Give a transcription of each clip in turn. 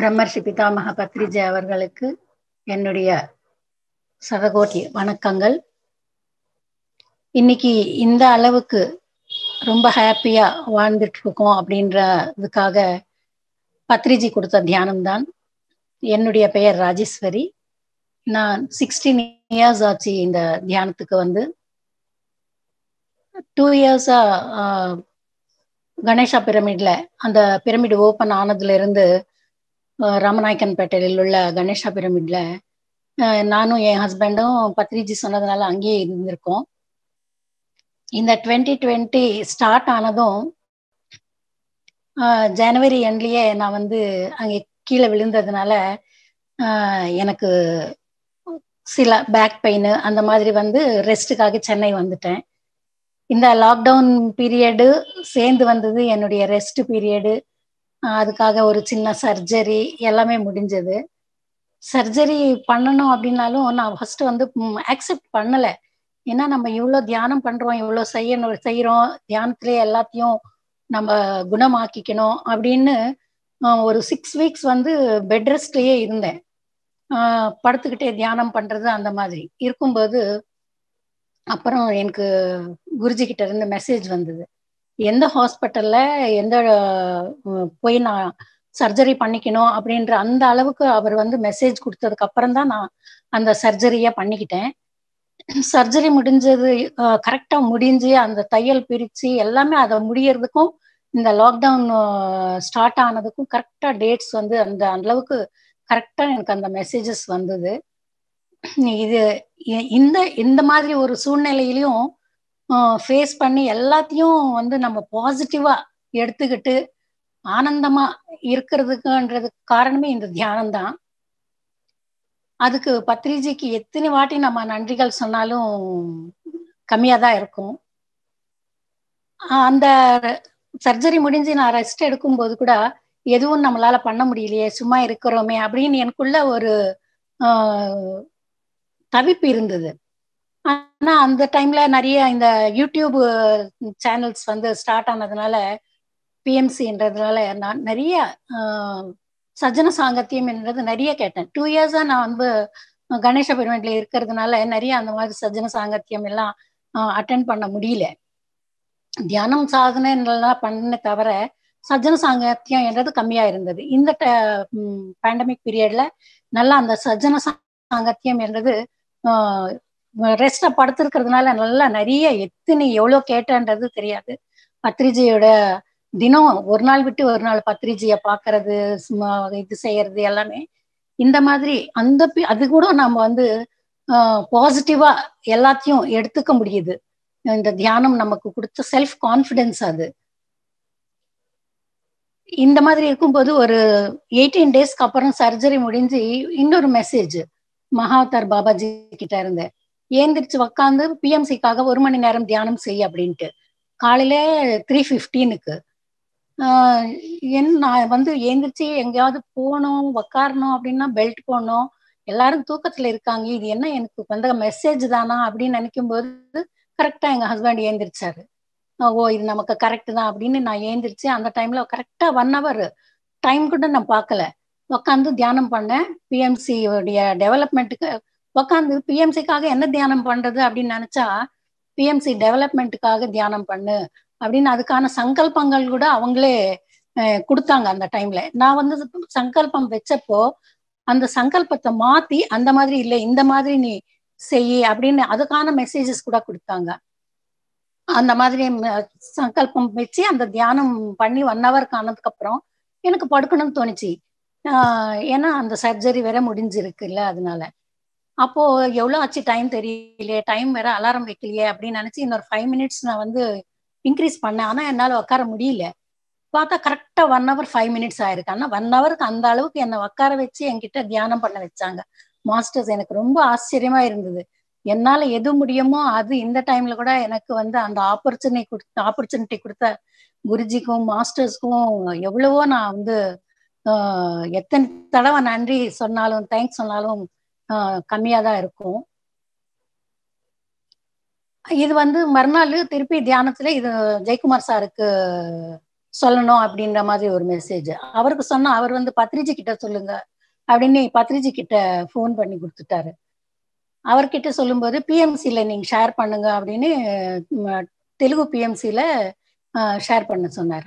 பிரம்மர்ஷி பிதாமக பத்ரிஜி அவர்களுக்கு என்னுடைய சதகோட்டி வணக்கங்கள் இன்னைக்கு இந்த அளவுக்கு ரொம்ப ஹாப்பியா வாழ்ந்துட்டு இருக்கோம் அப்படின்ற இதுக்காக பத்ரிஜி கொடுத்த தியானம் தான் என்னுடைய பெயர் ராஜேஸ்வரி நான் சிக்ஸ்டீன் இயர்ஸ் ஆச்சு இந்த தியானத்துக்கு வந்து டூ இயர்ஸா கணேஷா பிரமிட்ல அந்த பிரமிட் ஓப்பன் ஆனதுல இருந்து ராமநாயக்கன் பேட்டையில் உள்ள கணேஷா பிரமிட்ல நானும் என் ஹஸ்பண்டும் பத்ரிஜி சொன்னதுனால அங்கேயே இருந்திருக்கோம் இந்த டுவெண்ட்டி டுவெண்ட்டி ஸ்டார்ட் ஆனதும் ஜனவரி எண்ட்லயே நான் வந்து அங்கே கீழே விழுந்ததுனால எனக்கு சில பேக் பெயின் அந்த மாதிரி வந்து ரெஸ்ட்டுக்காக சென்னை வந்துட்டேன் இந்த லாக்டவுன் பீரியடு சேர்ந்து வந்தது என்னுடைய ரெஸ்ட் பீரியடு அதுக்காக ஒரு சின்ன சர்ஜரி எல்லாமே முடிஞ்சது சர்ஜரி பண்ணணும் அப்படின்னாலும் நான் ஃபர்ஸ்ட் வந்து ஆக்செப்ட் பண்ணலை ஏன்னா நம்ம இவ்வளோ தியானம் பண்றோம் இவ்வளோ செய்யணும் செய்யறோம் தியானத்திலே எல்லாத்தையும் நம்ம குணமாக்கிக்கணும் அப்படின்னு ஒரு சிக்ஸ் வீக்ஸ் வந்து பெட் ரெஸ்ட்லயே இருந்தேன் படுத்துக்கிட்டே தியானம் பண்றது அந்த மாதிரி இருக்கும்போது அப்புறம் எனக்கு குருஜி கிட்ட இருந்து மெசேஜ் வந்தது எந்த ஹாஸ்பிட்டல்ல எந்த போய் நான் சர்ஜரி பண்ணிக்கணும் அப்படின்ற அந்த அளவுக்கு அவர் வந்து மெசேஜ் கொடுத்ததுக்கு அப்புறம் தான் நான் அந்த சர்ஜரியை பண்ணிக்கிட்டேன் சர்ஜரி முடிஞ்சது கரெக்டா முடிஞ்சு அந்த தையல் பிரிச்சு எல்லாமே அதை முடியறதுக்கும் இந்த லாக்டவுன் ஸ்டார்ட் ஆனதுக்கும் கரெக்டா டேட்ஸ் வந்து அந்த அளவுக்கு கரெக்டா எனக்கு அந்த மெசேஜஸ் வந்தது இது இந்த இந்த மாதிரி ஒரு சூழ்நிலையிலையும் ஃபேஸ் பண்ணி எல்லாத்தையும் வந்து நம்ம பாசிட்டிவா எடுத்துக்கிட்டு ஆனந்தமா இருக்கிறதுக்குன்றதுக்கு காரணமே இந்த தியானம் தான் அதுக்கு பத்ரிஜிக்கு எத்தனை வாட்டி நம்ம நன்றிகள் சொன்னாலும் கம்மியா தான் இருக்கும் அந்த சர்ஜரி முடிஞ்சு நான் ரெஸ்ட் எடுக்கும்போது கூட எதுவும் நம்மளால பண்ண முடியலையே சும்மா இருக்கிறோமே அப்படின்னு எனக்குள்ள ஒரு தவிப்பு இருந்தது ஆனா அந்த டைம்ல நிறைய இந்த யூடியூப் சேனல்ஸ் வந்து ஸ்டார்ட் ஆனதுனால பிஎம்சின்றதுனால நான் நிறைய சஜன சாங்கத்தியம் என்றது நிறைய கேட்டேன் டூ இயர்ஸா நான் வந்து கணேச பெருமன்ல இருக்கிறதுனால நிறைய அந்த மாதிரி சஜன சாங்கத்தியம் எல்லாம் அட்டன் பண்ண முடியல தியானம் சாதனைலாம் பண்ண தவிர சஜன சாங்கத்தியம் என்றது கம்மியா இருந்தது இந்த பேண்டமிக் பீரியட்ல நல்லா அந்த சஜன சாங்கத்தியம் என்றது ரெஸ்ட படுத்திருக்கிறதுனால நல்லா நிறைய எத்தனை எவ்வளவு கேட்டன்றது தெரியாது பத்ரிஜியோட தினம் ஒரு நாள் விட்டு ஒரு நாள் பத்ரிஜிய பாக்குறது இது செய்யறது எல்லாமே இந்த மாதிரி அந்த அது கூட நம்ம வந்து பாசிட்டிவா எல்லாத்தையும் எடுத்துக்க முடியுது இந்த தியானம் நமக்கு கொடுத்த செல்ஃப் கான்பிடன்ஸ் அது இந்த மாதிரி இருக்கும்போது ஒரு எயிட்டீன் டேஸ்க்கு அப்புறம் சர்ஜரி முடிஞ்சு இன்னொரு மெசேஜ் மகாவதார் பாபாஜி கிட்ட இருந்து ஏந்திரிச்சு உக்காந்து பிஎம்சிக்காக ஒரு மணி நேரம் தியானம் செய் அப்படின்ட்டு காலையில த்ரீ ஃபிஃப்டீனுக்கு என் நான் வந்து ஏந்திரிச்சு எங்கேயாவது போகணும் உக்காரணும் அப்படின்னா பெல்ட் போடணும் எல்லாரும் தூக்கத்துல இருக்காங்க இது என்ன எனக்கு வந்த மெசேஜ் தானா அப்படின்னு நினைக்கும் போது கரெக்டா எங்க ஹஸ்பண்ட் ஏந்திரிச்சாரு ஓ இது நமக்கு கரெக்ட் தான் அப்படின்னு நான் ஏந்திரிச்சு அந்த டைம்ல கரெக்டா ஒன் ஹவர் டைம் கூட நான் பார்க்கல உக்காந்து தியானம் பண்ணேன் பிஎம்சி உடைய டெவலப்மெண்ட்டுக்கு உக்காந்து பிஎம்சிக்காக என்ன தியானம் பண்றது அப்படின்னு நினைச்சா பிஎம்சி டெவலப்மெண்ட்டுக்காக தியானம் பண்ணு அப்படின்னு அதுக்கான சங்கல்பங்கள் கூட அவங்களே கொடுத்தாங்க அந்த டைம்ல நான் வந்து சங்கல்பம் வச்சப்போ அந்த சங்கல்பத்தை மாத்தி அந்த மாதிரி இல்லை இந்த மாதிரி நீ செய் அப்படின்னு அதுக்கான மெசேஜஸ் கூட கொடுத்தாங்க அந்த மாதிரி சங்கல்பம் வச்சு அந்த தியானம் பண்ணி ஒன் ஹவருக்கு ஆனதுக்கு அப்புறம் எனக்கு படுக்கணும்னு தோணுச்சு ஏன்னா அந்த சர்ஜரி வேற முடிஞ்சிருக்குல்ல அதனால அப்போ எவ்வளவு ஆச்சு டைம் தெரியலையே டைம் வேற அலாரம் வைக்கலையே அப்படின்னு நினைச்சு இன்னொரு ஃபைவ் மினிட்ஸ் நான் வந்து இன்க்ரீஸ் பண்ணேன் ஆனா என்னால உட்கார முடியல பார்த்தா கரெக்டா ஒன் ஹவர் ஃபைவ் மினிட்ஸ் ஆயிருக்கு ஆனா ஒன் ஹவருக்கு அந்த அளவுக்கு என்னை உட்கார வச்சு என்கிட்ட தியானம் பண்ண வச்சாங்க மாஸ்டர்ஸ் எனக்கு ரொம்ப ஆச்சரியமா இருந்தது என்னால எது முடியுமோ அது இந்த டைம்ல கூட எனக்கு வந்து அந்த ஆப்பர்ச்சுனிட்டி கொடுத்த ஆப்பர்ச்சுனிட்டி கொடுத்த குருஜிக்கும் மாஸ்டர்ஸ்க்கும் எவ்வளவோ நான் வந்து எத்தனை தடவை நன்றி சொன்னாலும் தேங்க்ஸ் சொன்னாலும் கம்மியா தான் இருக்கும் இது வந்து மறுநாள் திருப்பி தியானத்துல இது ஜெயக்குமார் சாருக்கு சொல்லணும் அப்படின்ற மாதிரி ஒரு மெசேஜ் அவருக்கு சொன்னா அவர் வந்து பத்ரிஜி கிட்ட சொல்லுங்க அப்படின்னு பத்ரிஜி கிட்ட ஃபோன் பண்ணி கொடுத்துட்டாரு அவர்கிட்ட சொல்லும்போது பிஎம்சியில் நீங்கள் ஷேர் பண்ணுங்க அப்படின்னு ம், தெலுங்கு பிஎம்சியில் ஷேர் பண்ண சொன்னார்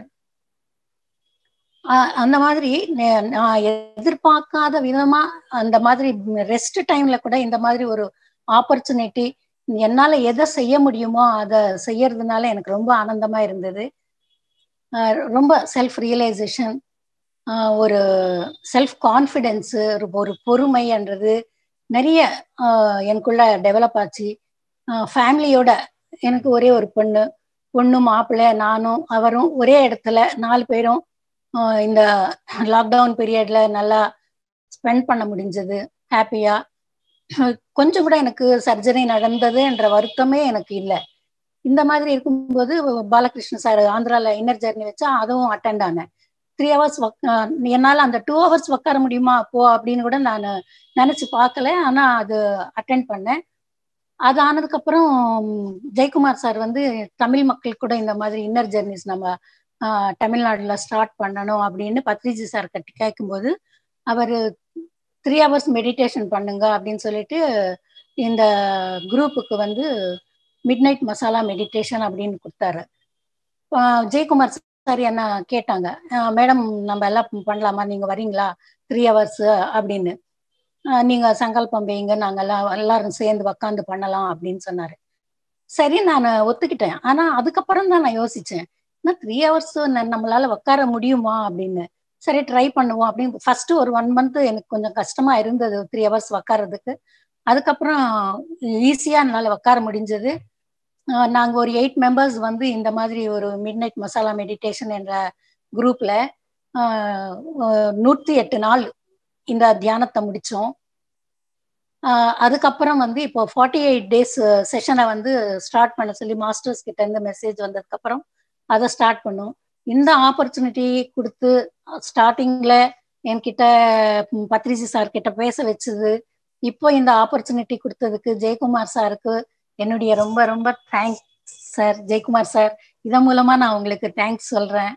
அந்த மாதிரி நே- நான் எதிர்பார்க்காத விதமா அந்த மாதிரி ரெஸ்ட் டைம்ல கூட இந்த மாதிரி ஒரு ஆப்பர்ச்சுனிட்டி என்னால எதை செய்ய முடியுமோ அதை செய்யறதுனால எனக்கு ரொம்ப ஆனந்தமா இருந்தது ஆஹ் ரொம்ப செல்ஃப் ரியலைசேஷன் ஒரு செல்ஃப் கான்ஃபிடென்ஸு ஒரு பொறுமைன்றது நிறைய ஆஹ் எனக்குள்ள டெவலப் ஆச்சு ஃபேமிலியோட எனக்கு ஒரே ஒரு பொண்ணு பொண்ணு மாப்பிள்ளை நானும் அவரும் ஒரே இடத்துல நாலு பேரும் ஆஹ் இந்த லாக்டவுன் பீரியட்ல நல்லா ஸ்பெண்ட் பண்ண முடிஞ்சது ஹாப்பியா கொஞ்சம் கூட எனக்கு சர்ஜரி நடந்ததுன்ற வருத்தமே எனக்கு இல்லை இந்த மாதிரி இருக்கும்போது பாலகிருஷ்ண சார் ஆந்திரால இன்னர் ஜெர்னி வச்சா அதுவும் அட்டெண்ட் ஆனேன் த்ரீ ஹவர்ஸ் என்னால் அந்த டூ ஹவர்ஸ் உட்கார முடியுமா அப்போ அப்படின்னு கூட நான் நினச்சி பார்க்கல ஆனால் அது அட்டென்ட் பண்ணேன் அது ஆனதுக்கப்புறம் ஜெயக்குமார் சார் வந்து தமிழ் மக்கள் கூட இந்த மாதிரி இன்னர் ஜெர்னிஸ் நம்ம ஆஹ், தமிழ்நாடுல ஸ்டார்ட் பண்ணணும் அப்படின்னு பத்ரிஜி சார் கட்டி கேட்கும்போது அவர் த்ரீ ஹவர்ஸ் மெடிடேஷன் பண்ணுங்க அப்படின்னு சொல்லிட்டு இந்த குரூப்புக்கு வந்து மிட் நைட் மசாலா மெடிடேஷன் அப்படின்னு கொடுத்தாரு ஆஹ் ஜெயக்குமார் சார் என்ன கேட்டாங்க மேடம் நம்ம எல்லாம் பண்ணலாமா நீங்க வரீங்களா த்ரீ ஹவர்ஸ் அப்படின்னு ஆஹ் நீங்க சங்கல்பம் வைங்க நாங்க எல்லாம் எல்லாரும் சேர்ந்து உக்காந்து பண்ணலாம் அப்படின்னு சொன்னாரு சரி நான் ஒத்துக்கிட்டேன் ஆனா அதுக்கப்புறம் தான் நான் யோசிச்சேன் நான் த்ரீ ஹவர்ஸ் நம்மளால உட்கார முடியுமா அப்படின்னு சரி ட்ரை பண்ணுவோம் அப்படின்னு ஃபர்ஸ்ட் ஒரு ஒன் மந்த் எனக்கு கொஞ்சம் கஷ்டமா இருந்தது த்ரீ ஹவர்ஸ் உட்கார்றதுக்கு அதுக்கப்புறம் ஈஸியா என்னால உட்கார முடிஞ்சது ஆஹ் நாங்க ஒரு எயிட் மெம்பர்ஸ் வந்து இந்த மாதிரி ஒரு மிட் நைட் மசாலா மெடிடேஷன் என்ற குரூப்ல நூற்றி எட்டு நாள் இந்த தியானத்தை முடிச்சோம் ஆஹ் அதுக்கப்புறம் வந்து இப்போ ஃபார்ட்டி எயிட் டேஸ் செஷனை வந்து ஸ்டார்ட் பண்ண சொல்லி மாஸ்டர்ஸ் கிட்ட இருந்து மெசேஜ் வந்ததுக்கு அப்புறம் அதை ஸ்டார்ட் பண்ணோம் இந்த ஆப்பர்ச்சுனிட்டி கொடுத்து ஸ்டார்டிங்ல என்கிட்ட ம், பத்ரிஜி சார் கிட்ட பேச வச்சது இப்போ இந்த ஆப்பர்ச்சுனிட்டி கொடுத்ததுக்கு ஜெயக்குமார் சாருக்கு என்னுடைய ரொம்ப ரொம்ப தேங்க்ஸ் சார் ஜெயக்குமார் சார் இதன் மூலமா நான் உங்களுக்கு தேங்க்ஸ் சொல்றேன்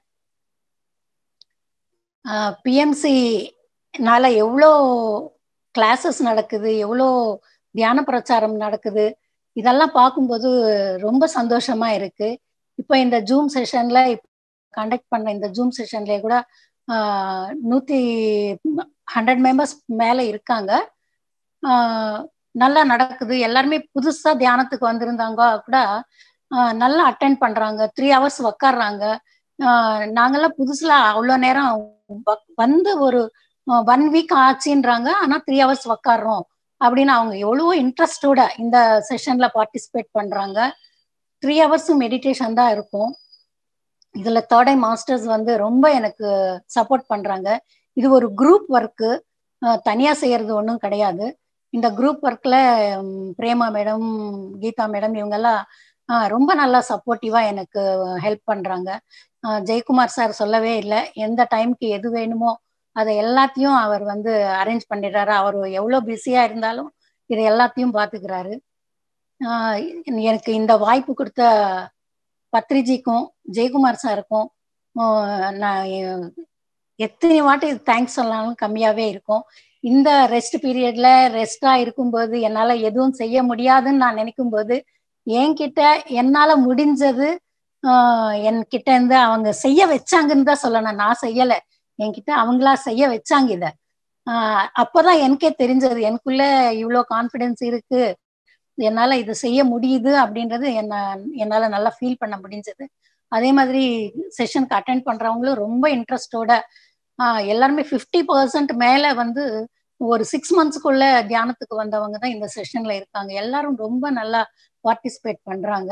பிஎம்சினால எவ்வளோ கிளாஸஸ் நடக்குது எவ்வளோ தியான பிரச்சாரம் நடக்குது இதெல்லாம் பார்க்கும்போது ரொம்ப சந்தோஷமா இருக்கு இப்போ இந்த ஜூம் செஷன்ல கண்டக்ட் பண்ண இந்த ஜூம் செஷன்ல கூட ஆஹ், நூத்தி ஹண்ட்ரட் மெம்பர்ஸ் மேல இருக்காங்க ஆஹ், நல்லா நடக்குது எல்லாருமே புதுசா தியானத்துக்கு வந்திருந்தாங்க கூட ஆஹ், நல்லா அட்டென்ட் பண்றாங்க த்ரீ ஹவர்ஸ் உக்காடுறாங்க ஆஹ், நாங்கெல்லாம் புதுசுல அவ்வளோ நேரம் வ- வந்து ஒரு ஒன் வீக் ஆச்சுன்றாங்க ஆனா த்ரீ ஹவர்ஸ் உக்காடுறோம் அப்படின்னு அவங்க எவ்வளவோ இன்ட்ரெஸ்டோட இந்த செஷன்ல பார்ட்டிசிபேட் பண்றாங்க த்ரீ ஹவர்ஸும் மெடிடேஷன் தான் இருக்கும் இதுல தேர்ட் ஐ மாஸ்டர்ஸ் வந்து ரொம்ப எனக்கு சப்போர்ட் பண்றாங்க இது ஒரு குரூப் ஒர்க்கு தனியா செய்யறது ஒன்றும் கிடையாது இந்த குரூப் ஒர்க்ல பிரேமா மேடம் கீதா மேடம் இவங்கெல்லாம் ஆஹ் ரொம்ப நல்லா சப்போர்ட்டிவா எனக்கு ஹெல்ப் பண்றாங்க ஆஹ் ஜெயக்குமார் சார் சொல்லவே இல்லை எந்த டைம்க்கு எது வேணுமோ அதை எல்லாத்தையும் அவர் வந்து அரேஞ்ச் பண்ணிடுறாரு அவர் எவ்வளோ பிஸியா இருந்தாலும் இதை எல்லாத்தையும் பார்த்துக்கிறாரு ஆஹ் எனக்கு இந்த வாய்ப்பு கொடுத்த பத்ரிஜிக்கும் ஜெயக்குமார் சாருக்கும் ஆஹ் நான் எ- எத்தனை வாட்டி தேங்க்ஸ் சொன்னாலும் கம்மியாவே இருக்கும் இந்த ரெஸ்ட் பீரியட்ல ரெஸ்டா இருக்கும்போது என்னால எதுவும் செய்ய முடியாதுன்னு நான் நினைக்கும் போது என்கிட்ட என்னால முடிஞ்சது ஆஹ் என்கிட்ட இருந்து அவங்க செய்ய வச்சாங்கன்னு தான் சொல்லணும் நான் செய்யல என்கிட்ட அவங்களா செய்ய வச்சாங்க இத ஆஹ் அப்பதான் எனக்கே தெரிஞ்சது எனக்குள்ள இவ்வளோ கான்ஃபிடென்ஸ் இருக்கு என்னால இது செய்ய முடியுது அப்படின்றது என்ன என்னால நல்லா ஃபீல் பண்ண முடிஞ்சது அதே மாதிரி செஷனுக்கு அட்டென்ட் பண்றவங்களும் ரொம்ப இன்ட்ரெஸ்டோட எல்லாருமே ஃபிஃப்டி பர்சன்ட் மேல வந்து ஒரு சிக்ஸ் மந்த்ஸ்க்குள்ள தியானத்துக்கு வந்தவங்க தான் இந்த செஷன்ல இருக்காங்க எல்லாரும் ரொம்ப நல்லா பார்ட்டிசிபேட் பண்றாங்க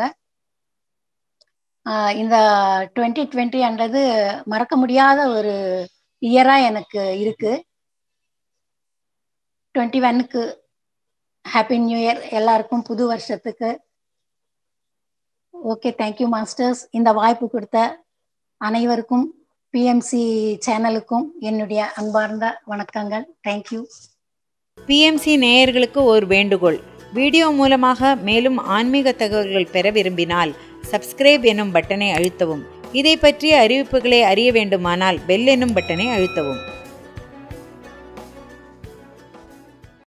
ஆஹ் இந்த டுவெண்ட்டி டுவெண்ட்டின்றது மறக்க முடியாத ஒரு இயரா எனக்கு இருக்கு டுவெண்ட்டி ஒன்னுக்கு ஹாப்பி நியூ இயர் எல்லாருக்கும் புது வருஷத்துக்கு ஓகே தேங்க்யூ மாஸ்டர்ஸ் இந்த வாய்ப்பு கொடுத்த அனைவருக்கும் பிஎம்சி சேனலுக்கும் என்னுடைய அன்பார்ந்த வணக்கங்கள் தேங்க்யூ பிஎம்சி நேயர்களுக்கு ஒரு வேண்டுகோள் வீடியோ மூலமாக மேலும் ஆன்மீக தகவல்கள் பெற விரும்பினால் சப்ஸ்கிரைப் எனும் பட்டனை அழுத்தவும் இதை பற்றிய அறிவிப்புகளை அறிய வேண்டுமானால் பெல் என்னும் பட்டனை அழுத்தவும்